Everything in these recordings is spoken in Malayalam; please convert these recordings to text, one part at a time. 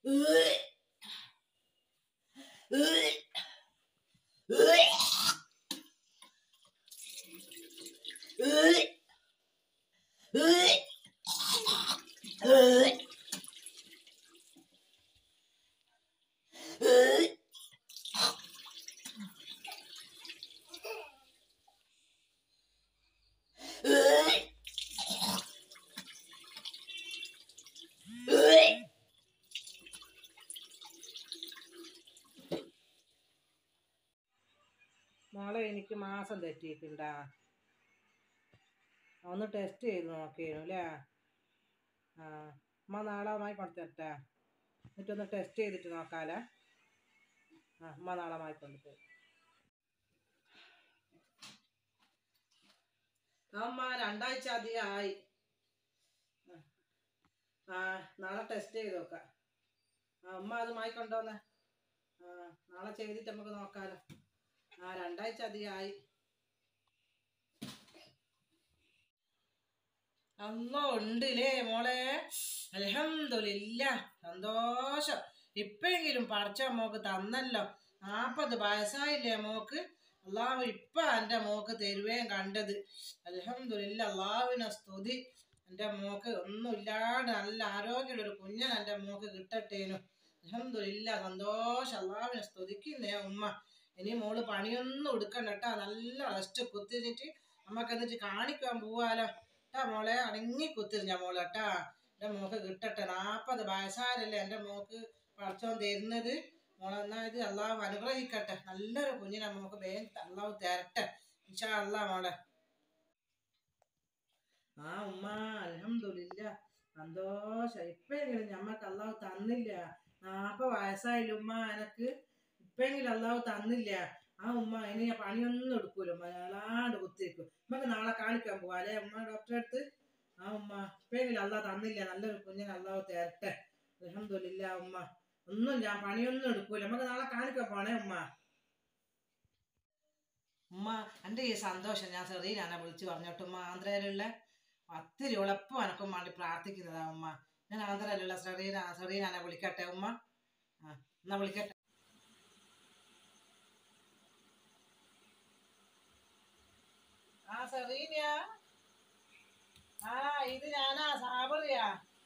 മോളെ എനിക്ക് മാസം തെറ്റിയിട്ടുണ്ടാ ഒന്ന് ടെസ്റ്റ് ചെയ്ത് നോക്കിയിരുന്നു അല്ലേ ആ അമ്മ നാളെ വാങ്ങി കൊടുത്തരട്ടെ എന്നിട്ടൊന്ന് ടെസ്റ്റ് ചെയ്തിട്ട് നോക്കാലേ ആ അമ്മ നാളെ വാങ്ങി കൊണ്ടുതരും അമ്മ രണ്ടാഴ്ച അധികമായി ആ നാളെ ടെസ്റ്റ് ചെയ്ത് നോക്കാം ആ അമ്മ അത് വാങ്ങിക്കൊണ്ടോന്നെ ആ നാളെ ചെയ്തിട്ട് നമുക്ക് നോക്കാലോ ആ രണ്ടാഴ്ച അധികമായി അല്ലോ ഉണ്ടല്ലേ മോളെ അലഹമില്ല സന്തോഷം ഇപ്പെങ്കിലും പഠിച്ച മോക്ക് തന്നല്ലോ നാപ്പത് വയസ്സായില്ലേ മോക്ക് അള്ളാഹു ഇപ്പൊ എൻ്റെ മോക്ക് തരുവേം കണ്ടത് അലഹമില്ല അള്ളാഹുവിനെ സ്തുതി എൻ്റെ മോക്ക് ഒന്നുമില്ലാണ്ട് നല്ല ആരോഗ്യമുള്ള ഒരു കുഞ്ഞൻ എൻ്റെ മോക്ക് കിട്ടട്ടേനു അലഹമില്ല സന്തോഷം അള്ളാഹുവിനെ സ്തുതിക്കുന്നേ ഉമ്മ ഇനി മോള് പണിയൊന്നും എടുക്കണ്ട കേട്ടാ നല്ല റെസ്റ്റ് കുത്തിരിഞ്ഞിട്ട് നമുക്ക് എന്നിട്ട് കാണിക്കാൻ പോവാലോ കേട്ടാ മോളെ അടങ്ങി കുത്തിരിഞ്ഞ മോളെ കേട്ടാ എൻ്റെ മോക്ക് കിട്ടട്ടെ നാൽപ്പത് വയസ്സാരല്ലേ എൻ്റെ മോക്ക് പഠിച്ചോൻ തരുന്നത് മോളെ എന്നാ ഇത് അള്ളാഹു അനുഗ്രഹിക്കട്ടെ നല്ലൊരു കുഞ്ഞിനെ മോക്ക് വേഗം അള്ളാഹു തരട്ടെ ഇൻഷാ അള്ളാ മോളെ ആ ഉമ്മ അലഹമില്ല സന്തോഷം ഇപ്പെങ്കിലും ഞമ്മക്ക് അള്ളാഹു തന്നില്ല നാൽപ്പത് വയസ്സായില്ല ഉമ്മ എനക്ക് ഇപ്പെങ്കിലും അള്ളാഹു തന്നില്ല ആ ഉമ്മ ഇനി ഞാൻ പണിയൊന്നും എടുക്കൂല ഉമ്മ ഞാനാണ്ട് കുത്തിരിക്കും നമുക്ക് നാളെ കാണിക്കാൻ പോവാ അല്ലേ ഉമ്മ ഡോക്ടറെ അടുത്ത് ആ ഉമ്മ ഇപ്പെങ്കിലും അള്ളാഹ് തന്നില്ല നല്ലൊരു കുഞ്ഞിനെ അള്ളാഹു തരട്ടെ അലഹമില്ല ഉമ്മ ഒന്നും ഞാൻ പണിയൊന്നും എടുക്കൂല നമുക്ക് നാളെ കാണിക്കാൻ പോണേ ഉമ്മ ഉമ്മ എൻ്റെ ഈ സന്തോഷം ഞാൻ ചെറിയാനെ വിളിച്ചു പറഞ്ഞിട്ട് ഉമ്മ ആന്ധ്രയിലുള്ള ഒത്തിരി ഉളപ്പം എനക്കും വേണ്ടി പ്രാർത്ഥിക്കുന്നതാ ഉമ്മ ഞാൻ ആന്ധ്രയിലുള്ള ചെറിയ ചെറിയാനെ വിളിക്കട്ടെ ഉമ്മ ആ എന്നാ വിളിക്കട്ടെ ആ സെറീനയാ ആ ഇത് ഞാനാ സാബറിയാ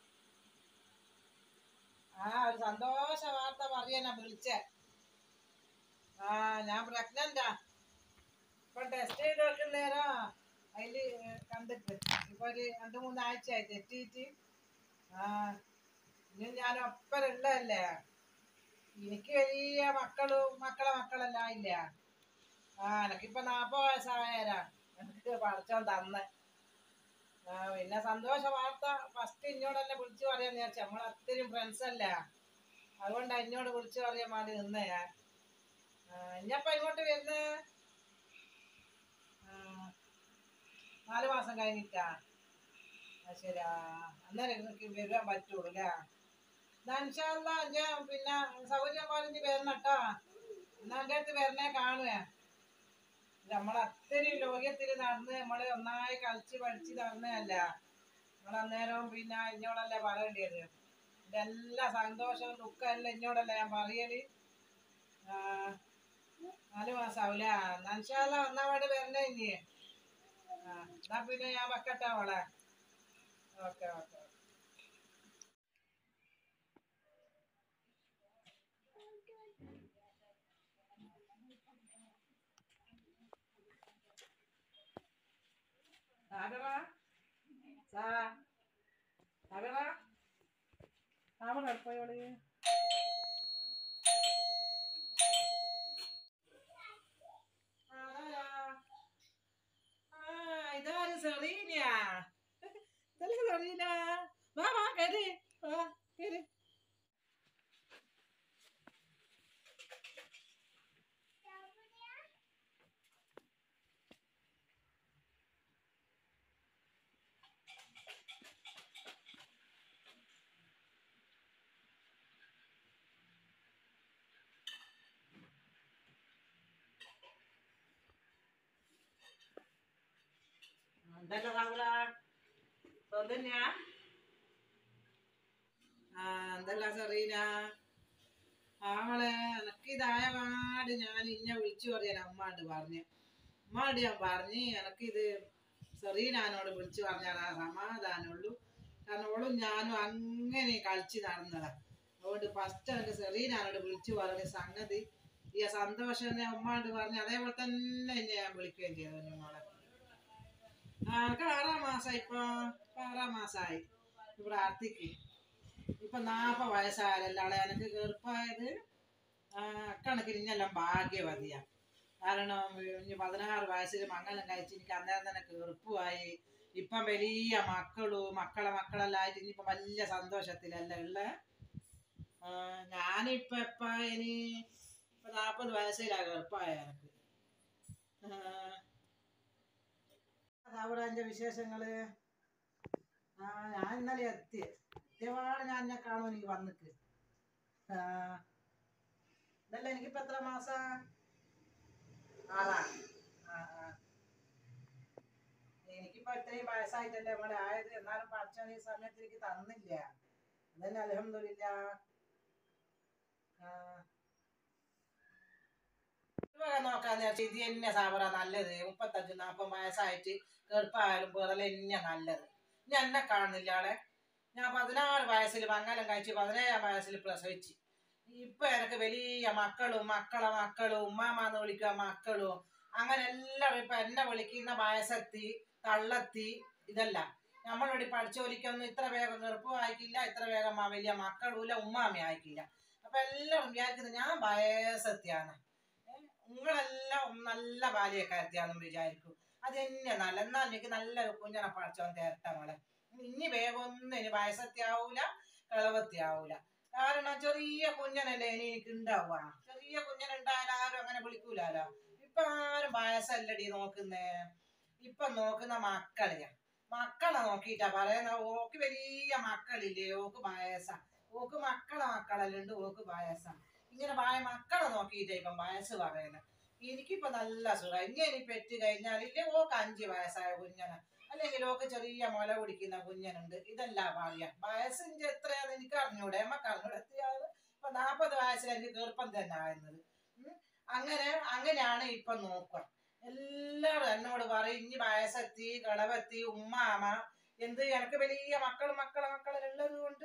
ആ ഒരു സന്തോഷ വാർത്ത പറയാനാ വിളിച്ചേ ആ ഞാൻ പ്രഗ്നന്റാ ഇപ്പൊ ടെസ്റ്റ് ചെയ്ത് വെക്കുന്നേരോ അതില് കണ്ടിട്ട് ഇപ്പൊ ഒരു രണ്ട് മൂന്നാഴ്ചയായി തെറ്റിയിട്ട് ആ ഇനി ഞാൻ ഒപ്പരുള്ളതല്ലേ എനിക്ക് വലിയ മക്കളും മക്കളെ മക്കളെല്ലാം ഇല്ല ആ എനക്കിപ്പൊ നാപ്പത് വയസ്സായരാ എനിക്ക് പഠിച്ചോൻ തന്ന് ആ പിന്നെ സന്തോഷ വാർത്ത ഫസ്റ്റ് ഇന്നോട് തന്നെ വിളിച്ചു പറയാൻ വിചാരിച്ചു നമ്മൾ അത്രയും ഫ്രണ്ട്സ് അല്ലേ അതുകൊണ്ടാ എന്നോട് വിളിച്ചു പറയാൻ വേണ്ടി നിന്നേ ഞാൻ ആ ഇനിയപ്പ ഇങ്ങോട്ട് വരുന്നേ ആ, നാല് മാസം കഴിഞ്ഞിട്ടാ ആ ശരി ആ അന്നേരം നിങ്ങൾക്ക് വരാൻ പറ്റുള്ളൂ അല്ലേ എന്നാ ഇൻഷാല്ലാ ഞാൻ പിന്നെ സൗകര്യം പോലെ ഇനി വരണം കേട്ടോ എന്നാ എൻ്റെ അടുത്ത് വരണേ കാണുവേ നമ്മൾ അത്രയും ലോകത്തിൽ നടന്ന് നമ്മള് ഒന്നായി കളിച്ച് പഠിച്ച് നടന്നതല്ല നമ്മൾ അന്നേരവും പിന്നെ ഇന്നോടല്ലേ പറയേണ്ടത് എൻ്റെ എല്ലാ സന്തോഷവും ദുഃഖം എല്ലാം ഇന്നോടല്ലേ ഞാൻ പറയല് ആ, നാല് മാസാവൂല നൻഷാല്ല ഒന്നാം വേണ്ടി വരണേ ഇനി ആ എന്നാ പിന്നെ ഞാൻ വെക്കട്ടെ മോളെ ഓക്കെ ഓക്കെ സാബിറ സാ സാബിറ സാബിറ എപ്പോയോളി ഇതാര് സെറീനയാ ഇതല്ലേ സെറീന വാ വാ കേറി വാ കേറി എന്തല്ല സാബിറ സ്വന്തന്നെയാ ആ എന്തല്ല സെറീന ആവളെ എനക്കിതായ പാട് ഞാൻ ഇന്നെ വിളിച്ചു പറയാൻ അമ്മാണ്ട് പറഞ്ഞു അമ്മാണ്ട് ഞാൻ പറഞ്ഞ് എനക്കിത് സെറീനാനോട് വിളിച്ചു പറഞ്ഞാൽ ആ സമാധാനമുള്ളൂ കാരണം ഓളും ഞാനും അങ്ങനെ കളിച്ച് നടന്നതാ അതുകൊണ്ട് ഫസ്റ്റ് എനിക്ക് സെറീനാനോട് വിളിച്ചു പറഞ്ഞ സംഗതി ഈ സന്തോഷം എന്ന് ഉമ്മാണ്ട് പറഞ്ഞു അതേപോലെ തന്നെ എന്നെ ഞാൻ വിളിക്കുകയും ചെയ്തു മോളെ ആ എനിക്ക് ആറാം മാസമായി ഇപ്പൊ ഇപ്പൊ ആറാം മാസമായി ഇവിടെ ആർത്തിക്ക് ഇപ്പൊ നാപ്പത് വയസ്സായാലല്ലാടെ എനിക്ക് കീർപ്പായത് കണക്കിന് ഇഞ്ഞെല്ലാം ഭാഗ്യവതിയാ കാരണം ഇനി പതിനാറ് വയസ്സിൽ മംഗലം കഴിച്ച് എനിക്ക് അന്നേരം തന്നെ കീർപ്പുമായി ഇപ്പം വലിയ മക്കളും മക്കളെ മക്കളെല്ലാം ആയിട്ട് ഇനിയിപ്പം വലിയ സന്തോഷത്തിലല്ല ഉള്ള ഞാനിപ്പോ എപ്പ ഇനി ഇപ്പൊ നാപ്പത് വയസ്സിലാ കീർപ്പായ എനിക്ക് അതവിടെ എൻ്റെ വിശേഷങ്ങള് ആ ഞാൻ ഇന്നലെ എത്തി എത്തിയപാട് ഞാൻ എന്നെ കാണും എനിക്ക് വന്നിക്ക് ആ ഇതല്ല എനിക്കിപ്പോ എത്ര മാസാ ആറാ ആ ആ എനിക്കിപ്പോ ഇത്രയും വയസ്സായിട്ടല്ലേ ഇവിടെ ആയത് എന്നാലും പഠിച്ചാൽ ഈ സമയത്ത് എനിക്ക് തന്നില്ല അതന്നെ അലഹമില്ല നോക്കാൻ നേരത്തെ ഇത് തന്നെ സാബറ നല്ലത് മുപ്പത്തഞ്ച് നാൽപ്പത് വയസ്സായിട്ട് കെറുപ്പായാലും വേറെ തന്നെ നല്ലത് ഞാൻ എന്നെ കാണുന്നില്ല ആളെ ഞാൻ പതിനാറ് വയസ്സിൽ മംഗലം കഴിച്ച് പതിനേഴാം വയസ്സിൽ പ്രസവിച്ച് ഇപ്പൊ എനിക്ക് വലിയ മക്കളും മക്കളെ മക്കളും ഉമ്മാമാന്ന് വിളിക്കുക മക്കളും അങ്ങനെ എല്ലാവരും ഇപ്പൊ എന്നെ വിളിക്കുന്ന വയസ്സെത്തി തള്ളെത്തി ഇതല്ല നമ്മളിവിടെ പഠിച്ച ഒലിക്കൊന്നും ഇത്ര വേഗം ചെറുപ്പം ആയിക്കില്ല ഇത്ര വേഗം ആ വലിയ മക്കളുമില്ല ഉമ്മാമ ആയിക്കില്ല അപ്പൊ എല്ലാവരും വിചാരിക്കുന്നത് ഞാൻ വയസ്സെത്തിയാണ് നിങ്ങളെല്ലാം നല്ല ബാല്യക്കാരത്തിയാണെന്ന് വിചാരിക്കും അത് തന്നെ നല്ല എന്നാൽ എനിക്ക് നല്ലൊരു കുഞ്ഞനെ പഠിച്ചോൻ തേരട്ടെ മോളെ ഇനി വേഗം ഒന്നും ഇനി വയസ്സത്തിയാവൂല കിളവത്തിയാവൂല കാരണം ചെറിയ കുഞ്ഞനല്ലേ ഇനി എനിക്ക് ഉണ്ടാവുക ചെറിയ കുഞ്ഞനുണ്ടായാലും ആരും അങ്ങനെ വിളിക്കൂലോ ഇപ്പൊ ആരും വയസ്സല്ലടി നോക്കുന്നേ ഇപ്പൊ നോക്കുന്ന മക്കളെയാ മക്കളെ നോക്കിയിട്ടാ പറയുന്ന ഓക്ക് വലിയ മക്കളില്ലേ ഓക്ക് വയസ്സാ ഓക്ക് മക്കളെ മക്കളല്ലുണ്ട് ഓക്ക് വയസ്സാ ഇങ്ങനെ വായ മക്കളെ നോക്കിയിട്ടാ ഇപ്പം വയസ്സ് പറയുന്നത് എനിക്കിപ്പോ നല്ല സുഖം ഇനി ഇനി പെറ്റ് കഴിഞ്ഞാൽ ഇല്ലേ ഓക്ക് അഞ്ച് വയസ്സായ കുഞ്ഞന അല്ലെങ്കിൽ ഓക്ക് ചെറിയ മുല കുടിക്കുന്ന കുഞ്ഞനുണ്ട് ഇതല്ല പറയാ വയസ്സിന്റെ എത്രയാന്ന് എനിക്ക് അറിഞ്ഞൂടെ നമ്മക്ക് അറിഞ്ഞൂടെ എത്രയാണ് ഇപ്പൊ നാപ്പത് വയസ്സിൽ എനിക്ക് ഗർഭം തന്നെ ആയിരുന്നത് ഉം. അങ്ങനെ അങ്ങനെയാണ് ഇപ്പൊ നോക്കുക എല്ലാവരും എന്നോട് പറയും ഇനി വയസ്സെത്തി കളവെത്തി ഉമ്മാമ എന്ത് എനിക്ക് വലിയ മക്കൾ മക്കളെ മക്കളുള്ളത് കൊണ്ട്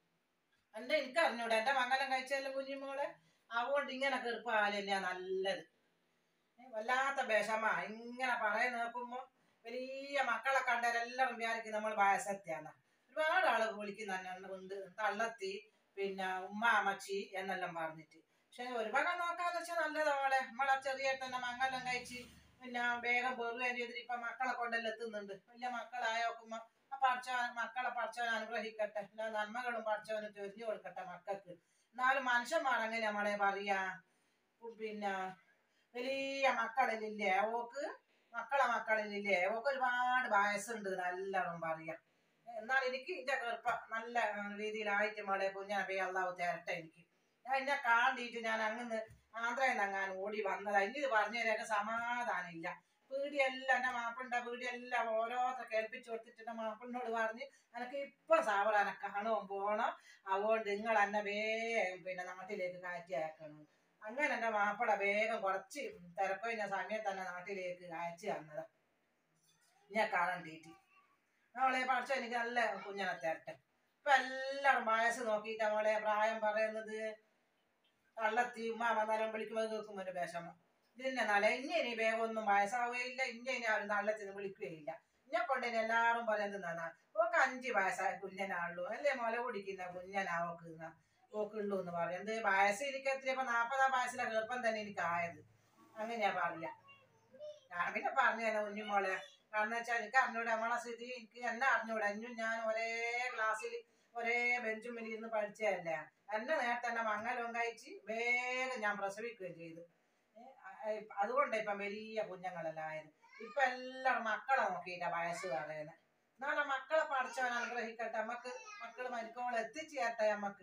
എന്റെ എനിക്ക് അറിഞ്ഞൂടെ എന്റെ മംഗലം കഴിച്ചല്ലോ കുഞ്ഞുമോളെ അതുകൊണ്ട് ഇങ്ങനെ കെറുപ്പാല് തന്നെയാ നല്ലത് ഏ, വല്ലാത്ത വിഷമ ഇങ്ങനെ പറയാൻ നോക്കുമ്പോ വലിയ മക്കളെ കണ്ടവരെല്ലാവരും വിചാരിക്കും നമ്മൾ വയസ്സെത്തിയാണ് ഒരുപാട് ആള് വിളിക്കുന്ന ഉണ്ട് തള്ളത്തി പിന്നെ ഉമ്മ അമ്മച്ചി എന്നെല്ലാം പറഞ്ഞിട്ട് പക്ഷെ ഒരു വക നോക്കാന്ന് വെച്ചാൽ നല്ലതാ മോളെ നമ്മളെ ചെറിയ തന്നെ മംഗലം കഴിച്ച് പിന്നെ വേഗം പെറുകയും ചെയ്തിട്ട് ഇപ്പൊ മക്കളെ കൊണ്ടെല്ലാം എത്തുന്നുണ്ട് വലിയ മക്കളായ നോക്കുമ്പോ ആ പഠിച്ച മക്കളെ പഠിച്ചവൻ അനുഗ്രഹിക്കട്ടെ എല്ലാ നന്മകളും പഠിച്ചവന് ചൊരിഞ്ഞു കൊടുക്കട്ടെ മക്കൾക്ക് എന്നാലും മനുഷ്യന്മാർ അങ്ങനെ നമ്മളെ പറയാ ഉം പിന്നെ വലിയ മക്കളില്ലേ ഓക്ക് മക്കളെ മക്കളില്ലേ ഓക്ക് ഒരുപാട് വയസ്സുണ്ട് നല്ലോണം പറയാ എന്നാൽ എനിക്ക് ഇന്റെ ഗർഭ നല്ല ഉം, രീതിയിലായിട്ട് മോളെ കുഞ്ഞാബി അള്ളാഹു തരട്ടെ എനിക്ക് ഞാൻ എന്നെ കാണ്ടിട്ട് ഞാൻ അങ്ങ് ആന്ധ്രയിൽ നിന്ന് അങ്ങാൻ ഓടി വന്നതാ ഇനി ഇത് പറഞ്ഞതിനൊക്കെ സമാധാനം ഇല്ല പീടിയെല്ലാം എന്റെ മാപ്പിളുടെ പീടിയെല്ലാം ഓരോരുത്തർ കേൾപ്പിച്ചു കൊടുത്തിട്ട് എന്റെ മാപ്പിളിനോട് പറഞ്ഞ് എനിക്ക് ഇപ്പൊ സാവറാനെ കാണുമോ പോണം അതുകൊണ്ട് നിങ്ങൾ എന്നെ വേഗം പിന്നെ നാട്ടിലേക്ക് കാറ്റി അയക്കണം അങ്ങനെ എന്റെ മാപ്പിള വേഗം കുറച്ച് തിരക്കൊഴിഞ്ഞ സമയത്ത് തന്നെ നാട്ടിലേക്ക് അയച്ചു തന്നതാ ഞാൻ കാണണ്ടീട്ട് അവളെ പഠിച്ച എനിക്ക് നല്ല കുഞ്ഞനെ തരട്ടെ ഇപ്പൊ എല്ലാവരും വയസ്സ് നോക്കിയിട്ട് അവളെ പ്രായം പറയുന്നത് കള്ളത്തി ഉമ്മ വന്നാലും വിളിക്കുമ്പോൾ കേൾക്കുമ്പോൾ ഒരു വിഷമം ഇതിന്നെ നല്ല ഇനി ഇനി വേഗം ഒന്നും വയസ്സാവുകയില്ല ഇനി ഇനി ആരും നള്ളത്തിന് വിളിക്കുകയില്ല ഇന്നെ കൊണ്ട് ഇനി എല്ലാവരും പറയുന്നതാണ് ഓക്ക് അഞ്ച് വയസ്സായ കുഞ്ഞനാളുള്ളൂ അല്ലേ മുല കുടിക്കുന്ന കുഞ്ഞനാ ഓക്ക് ഓക്കുള്ളൂ എന്ന് പറയും എന്ത് വയസ്സ് എനിക്ക് എത്തിയപ്പോ നാപ്പതാം വയസ്സിലെ ഗർഭം തന്നെ എനിക്ക് ആയത് അങ്ങനെയാ പറയാ ഞാൻ പിന്നെ പറഞ്ഞു തന്നെ കുഞ്ഞുമോളെ കാരണം വെച്ചാൽ എനിക്ക് അറിഞ്ഞൂടെ നമ്മളെ സ്ഥിതി എനിക്ക് എന്നെ അറിഞ്ഞൂടെ എന്നും ഞാൻ ഒരേ ക്ലാസ്സിൽ ഒരേ ബെഞ്ചും മുന്നിൽ ഇരുന്ന് പഠിച്ചതല്ലേ എന്നെ നേരത്തെ തന്നെ മംഗലവും കഴിച്ച് വേഗം ഞാൻ പ്രസവിക്കുകയും ചെയ്തു ഏ, അ- അതുകൊണ്ട് ഇപ്പം വലിയ കുഞ്ഞുങ്ങളെല്ലാം ആയത് ഇപ്പൊ എല്ലാവരും മക്കളെ നോക്കിയിട്ടാ വയസ്സ് പറയുന്നത് എന്നാലും മക്കളെ പഠിച്ചവൻ അനുഗ്രഹിക്കട്ടെ നമുക്ക് മക്കള് മരിക്കോളം എത്തിച്ചു തരട്ടെ നമ്മക്ക്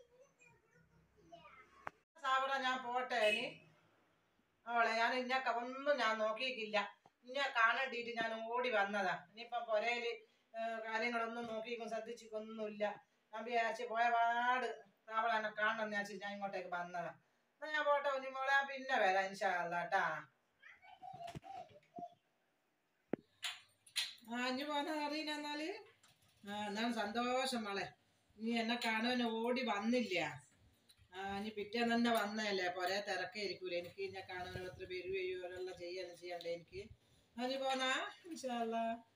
സാബറ ഞാൻ പോട്ടെ ഇനി അവളെ ഞാൻ ഇന്നൊക്കെ ഒന്നും ഞാൻ നോക്കിയിട്ടില്ല ഇന്നെ കാണണ്ടിട്ട് ഞാൻ ഓടി വന്നതാ ഇനിയിപ്പം പുരയില് ഏഹ്, കാര്യങ്ങളൊന്നും നോക്കിക്കും ശ്രദ്ധിച്ചിക്കൊന്നുമില്ല ഞാൻ വിചാരിച്ച് പോയ പാട് അവളെ എന്നെ കാണണം വിചാരിച്ച് ഞാൻ ഇങ്ങോട്ടേക്ക് വന്നതാ എന്നാ ഞാൻ പോട്ടെ കുഞ്ഞിമോളെ ഞാൻ പിന്നെ വരാം ഇൻഷാല്ലാട്ടാ ആ ഇനി പോന്ന അറിയില്ല എന്നാല് ആ എന്നാണ് സന്തോഷം മോളെ നീ എന്നെ കാണുവാൻ ഓടി വന്നില്ല ആ ഇനി പിറ്റേന്ന് തന്നെ വന്നതല്ലേ പൊരേ തിരക്കായിരിക്കൂല എനിക്ക് എന്നെ കാണുവാൻ എത്ര പേര് ചെയ്യുമല്ലോ ചെയ്യാനും ചെയ്യണ്ടേ എനിക്ക് അതിന് പോന്നാ ഇൻഷാല്ലാ